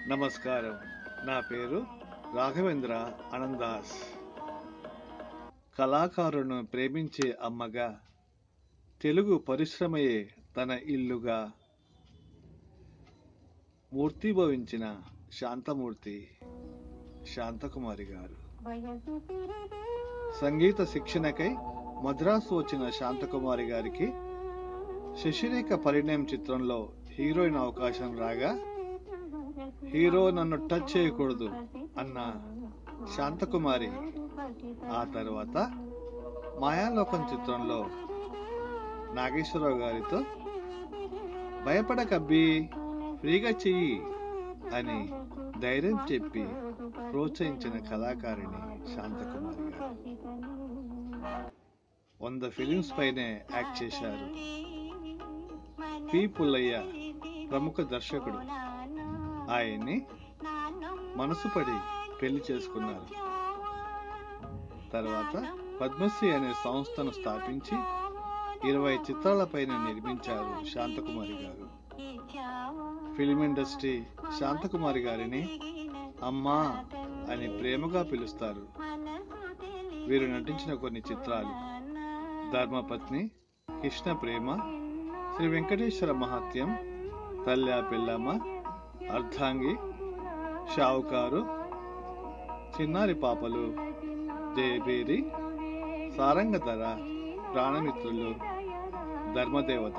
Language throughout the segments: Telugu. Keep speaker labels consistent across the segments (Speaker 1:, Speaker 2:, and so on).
Speaker 1: నమస్కారం నా పేరు రాఘవేంద్ర ఆనందాస్ కళాకారులను ప్రేమించే అమ్మగా తెలుగు పరిశ్రమయే తన ఇల్లుగా మూర్తిభవించిన శాంతమూర్తి శాంతకుమారి గారు సంగీత శిక్షణకై మద్రాసు వచ్చిన శాంతకుమారి గారికి శశిరేఖ పరిణయం చిత్రంలో హీరోయిన్ అవకాశం రాగా హీరో నన్ను టచ్ చేయకూడదు అన్న శాంతకుమారి ఆ తర్వాత మాయాలోకం చిత్రంలో నాగేశ్వరరావు గారితో భయపడకబ్బి ఫ్రీగా చెయ్యి అని ధైర్యం చెప్పి ప్రోత్సహించిన కళాకారిణి శాంతకుమారి గారు వంద ఫిలిమ్స్ పైనే యాక్ట్ చేశారు పి పుల్లయ్య ప్రముఖ దర్శకుడు ఆయన్ని మనసు పడి పెళ్లి చేసుకున్నారు తర్వాత పద్మశ్రీ అనే సంస్థను స్థాపించి ఇరవై చిత్రాలపైన నిర్మించారు శాంతకుమారి గారు ఫిలిం ఇండస్ట్రీ శాంతకుమారి గారిని అమ్మా అని ప్రేమగా పిలుస్తారు వీరు నటించిన కొన్ని చిత్రాలు ధర్మపత్ని కృష్ణ ప్రేమ శ్రీ వెంకటేశ్వర మహాత్యం తల్లా పిల్లమ్మ అర్ధాంగి షావుకారు చిన్నారి పాపలు జయబేరి సారంగధర ప్రాణమిత్రులు ధర్మదేవత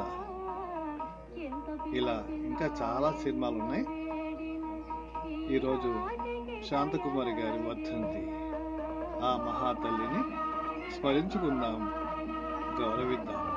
Speaker 1: ఇలా ఇంకా చాలా సినిమాలు ఉన్నాయి ఈరోజు శాంతకుమారి గారి వర్ధంతి ఆ మహాతల్లిని స్మరించుకుందాం గౌరవిద్దాం